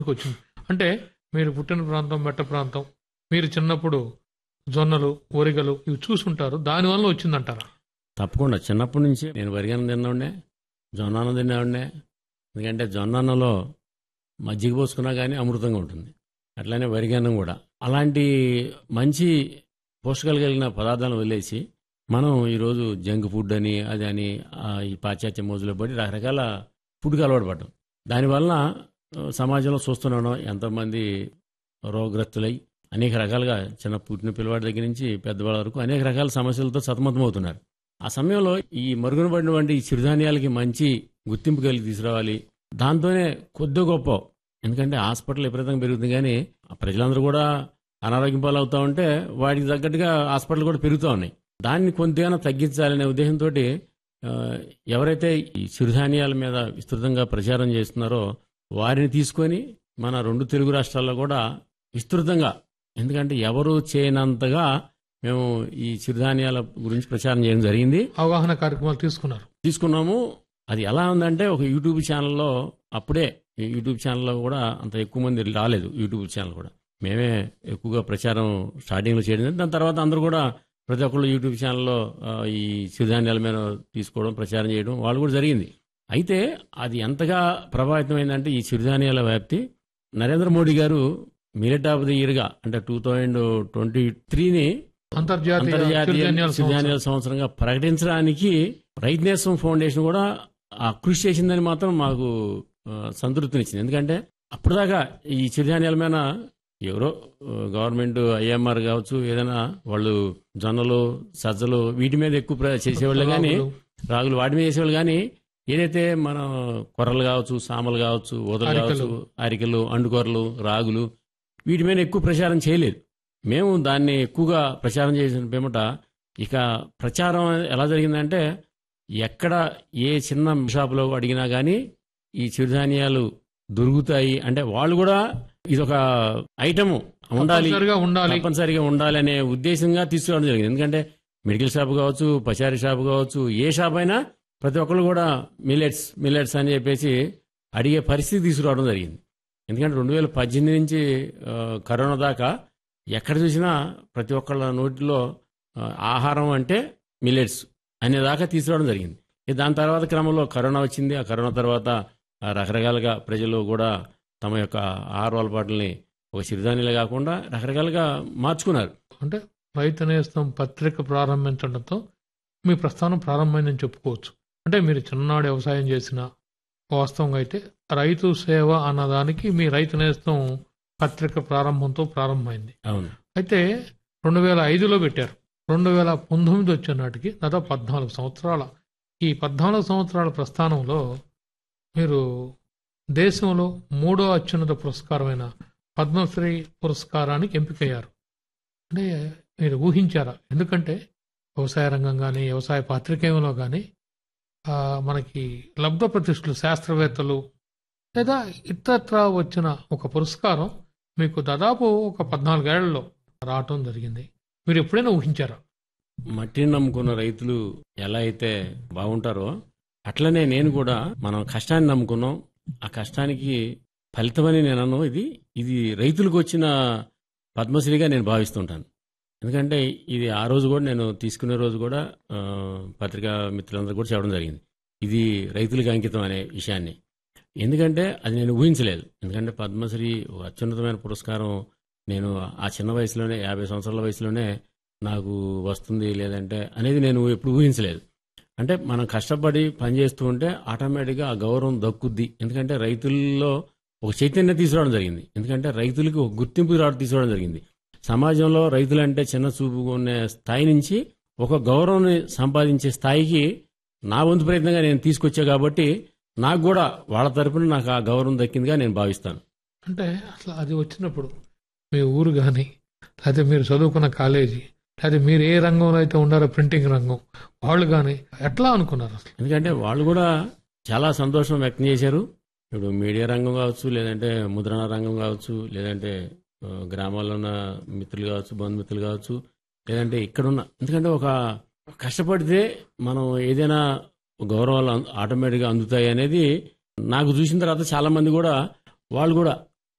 వచ్చింది అంటే మీరు పుట్టిన ప్రాంతం మెట్ట ప్రాంతం మీరు చిన్నప్పుడు జొన్నలు ఒరిగలు ఇవి చూసుంటారు దానివల్ల వచ్చిందంటారా తప్పకుండా చిన్నప్పటి నుంచి నేను వరిగన్నం తిన్నాడే జొన్నానం తిన్నాడే ఎందుకంటే జొన్నానంలో మజ్జిగ పోసుకున్నా కానీ అమృతంగా ఉంటుంది అట్లానే వరిగన్నం కూడా అలాంటి మంచి పోషకాలు కలిగిన పదార్థాలను వదిలేసి మనం ఈరోజు జంక్ ఫుడ్ అని అది అని ఆ, ఈ పాశ్చాత్య మోజులో పడి రకరకాల ఫుడ్కి అలవాటు పడ్డాం దానివల్ల ఆ, సమాజంలో చూస్తున్నాం ఎంతోమంది రోగగ్రస్తులై అనేక రకాలుగా చిన్న పుట్టిన పిల్లవాడి దగ్గర నుంచి పెద్దవాళ్ళ వరకు అనేక రకాల సమస్యలతో సతమతమవుతున్నారు ఆ సమయంలో ఈ మరుగున పడినటువంటి ఈ చిరుధాన్యాలకి మంచి గుర్తింపు కలిగి తీసుకురావాలి దాంతోనే కొద్ది గొప్ప ఎందుకంటే హాస్పిటల్ విపరీతంగా పెరుగుతుంది కానీ ఆ ప్రజలందరూ కూడా అనారోగ్యం పాలవుతా ఉంటే వాటికి తగ్గట్టుగా హాస్పిటల్ కూడా పెరుగుతూ ఉన్నాయి దాన్ని కొంతైనా తగ్గించాలనే ఉద్దేశంతో ఎవరైతే ఈ చిరుధాన్యాల మీద విస్తృతంగా ప్రచారం చేస్తున్నారో వారిని తీసుకొని మన రెండు తెలుగు రాష్ట్రాల్లో కూడా విస్తృతంగా ఎందుకంటే ఎవరు చేయనంతగా మేము ఈ చిరుధాన్యాల గురించి ప్రచారం చేయడం జరిగింది అవగాహన కార్యక్రమాలు తీసుకున్నారు తీసుకున్నాము అది ఎలా ఉందంటే ఒక యూట్యూబ్ ఛానల్లో అప్పుడే ఈ యూట్యూబ్ ఛానల్లో కూడా అంత ఎక్కువ మంది రాలేదు యూట్యూబ్ ఛానల్ కూడా మేమే ఎక్కువగా ప్రచారం స్టార్టింగ్లో చేయడం జరిగింది. దాని తర్వాత అందరూ కూడా ప్రతి ఒక్కళ్ళు యూట్యూబ్ ఛానల్లో ఆ, ఈ సిరిధాన్యాల మీద తీసుకోవడం ప్రచారం చేయడం వాళ్ళు కూడా జరిగింది అయితే అది ఎంతగా ప్రభావితమైందంటే ఈ చిరుధాన్యాల వ్యాప్తి నరేంద్ర మోడీ గారు మిలెట్ ఆఫ్ ది ఇయర్గా అంటే టూ థౌజండ్ ట్వంటీ త్రీని అంతర్జాతీయ అంతర్జాతీయ చిరుధాన్యాల సంవత్సరం. సిరిధాన్యాల సంవత్సరంగా ప్రకటించడానికి రైతు నేస్తం ఫౌండేషన్ కూడా ఆ కృషి చేసిందని మాత్రం మాకు ఆ, సంతృప్తినిచ్చింది ఎందుకంటే అప్పటిదాకా ఈ చిరుధాన్యాల మీద ఎవరో ఆ, గవర్నమెంట్ ఐఎంఆర్ కావచ్చు ఏదైనా వాళ్ళు జొన్నలు సజ్జలు వీటి మీద ఎక్కువ ప్ర- చేసేవాళ్ళు కానీ రాగులు, రాగులు వాటి మీద చేసేవాళ్ళు కానీ ఏదైతే మన కొర్రలు కావచ్చు సామలు కావచ్చు ఊదలు అరికెలు. కావచ్చు అరికెలు అండుకొరలు రాగులు వీటి మీద ఎక్కువ ప్రచారం చేయలేదు మేము దాన్ని ఎక్కువగా ప్రచారం చేసిన పిమ్మట ఇక ప్రచారం ఎలా జరిగిందంటే ఎక్కడ ఏ చిన్న షాపులో అడిగినా కానీ ఈ చిరుధాన్యాలు దొరుకుతాయి అంటే వాళ్ళు కూడా ఇది ఒక ఐటమ్ ఉండాలి తప్పనిసరిగా ఉండాలి తప్పనిసరిగా ఉండాలనే ఉద్దేశంగా తీసుకురావడం జరిగింది ఎందుకంటే మెడికల్ షాప్ కావచ్చు పచారీ షాప్ కావచ్చు ఏ షాప్ అయినా ప్రతి ఒక్కళ్ళు కూడా మిల్లెట్స్ మిల్లెట్స్ అని చెప్పేసి అడిగే పరిస్థితి తీసుకురావడం జరిగింది ఎందుకంటే రెండు వేల పద్దెనిమిది నుంచి ఆ, కరోనా దాకా ఎక్కడ చూసినా ప్రతి ఒక్కళ్ళ నోటిలో ఆ, ఆహారం అంటే మిల్లెట్స్ అనేదాకా తీసుకురావడం జరిగింది ఇక దాని తర్వాత క్రమంలో కరోనా వచ్చింది ఆ కరోనా తర్వాత ఆ, రకరకాలుగా ప్రజలు కూడా తమ యొక్క ఆహార అలవాట్లని ఒక సిరిధాన్యాలే కాకుండా రకరకాలుగా మార్చుకున్నారు అంటే రైతు నేస్తం పత్రిక ప్రారంభించడంతో మీ ప్రస్థానం ప్రారంభమైందని చెప్పుకోవచ్చు అంటే మీరు చిన్ననాడు వ్యవసాయం చేసిన వాస్తవంగా అయితే రైతు సేవ అన్నదానికి మీ రైతు నేస్తం పత్రిక ప్రారంభంతో ప్రారంభమైంది అవును అయితే రెండు వేల ఐదులో పెట్టారు రెండు వేల పంతొమ్మిది వచ్చే నాటికి దాదాపు పద్నాలుగు సంవత్సరాల ఈ పద్నాలుగు సంవత్సరాల ప్రస్థానంలో మీరు దేశంలో మూడో అత్యున్నత పురస్కారమైన పద్మశ్రీ పురస్కారానికి ఎంపికయ్యారు అంటే మీరు ఊహించారా ఎందుకంటే వ్యవసాయ రంగం కానీ వ్యవసాయ పాత్రికేయంలో కానీ ఆ, మనకి లబ్ధ ప్రతిష్ఠులు శాస్త్రవేత్తలు లేదా ఇతరత్ర వచ్చిన ఒక పురస్కారం మీకు దాదాపు ఒక పద్నాలుగేళ్లలో రావటం జరిగింది మీరు ఎప్పుడైనా ఊహించారా మట్టిని నమ్ముకున్న రైతులు ఎలా అయితే బాగుంటారో అట్లనే నేను కూడా మనం కష్టాన్ని నమ్ముకున్నాం ఆ కష్టానికి ఫలితమని నేను అన్నాను ఇది ఇది రైతులకు వచ్చిన పద్మశ్రీగా నేను భావిస్తుంటాను ఎందుకంటే ఇది ఆ రోజు కూడా నేను తీసుకునే రోజు కూడా ఆ, పత్రికా మిత్రులందరూ కూడా చెప్పడం జరిగింది ఇది రైతులకు అంకితం అనే విషయాన్ని ఎందుకంటే అది నేను ఊహించలేదు ఎందుకంటే పద్మశ్రీ ఒక అత్యున్నతమైన పురస్కారం నేను ఆ చిన్న వయసులోనే యాభై సంవత్సరాల వయసులోనే నాకు వస్తుంది లేదంటే అనేది నేను ఎప్పుడు ఊహించలేదు అంటే మనం కష్టపడి పనిచేస్తూ ఉంటే ఆటోమేటిక్గా ఆ గౌరవం దక్కుద్ది ఎందుకంటే రైతుల్లో ఒక చైతన్యం తీసుకురావడం జరిగింది ఎందుకంటే రైతులకి ఒక గుర్తింపు రావడం తీసుకురావడం జరిగింది సమాజంలో రైతులంటే చిన్న చూపు ఉన్న స్థాయి నుంచి ఒక గౌరవాన్ని సంపాదించే స్థాయికి నా వంతు ప్రయత్నంగా నేను తీసుకొచ్చా కాబట్టి నాకు కూడా వాళ్ళ తరపున నాకు ఆ గౌరవం దక్కిందిగా నేను భావిస్తాను అంటే అసలు అది వచ్చినప్పుడు మీ ఊరు కానీ లేకపోతే మీరు చదువుకున్న కాలేజీ లేకపోతే మీరు ఏ రంగంలో అయితే ఉండారో ప్రింటింగ్ రంగం వాళ్ళు కానీ ఎట్లా అనుకున్నారు అసలు ఎందుకంటే వాళ్ళు కూడా చాలా సంతోషం వ్యక్తం చేశారు ఇప్పుడు మీడియా రంగం కావచ్చు లేదంటే ముద్రణ రంగం కావచ్చు లేదంటే ఆ, గ్రామాల్లో ఉన్న మిత్రులు కావచ్చు బంధుమిత్రులు కావచ్చు లేదంటే ఇక్కడున్న ఎందుకంటే ఒక కష్టపడితే మనం ఏదైనా గౌరవాలు అం- ఆటోమేటిక్గా అందుతాయి అనేది నాకు చూసిన తర్వాత చాలా మంది కూడా వాళ్ళు కూడా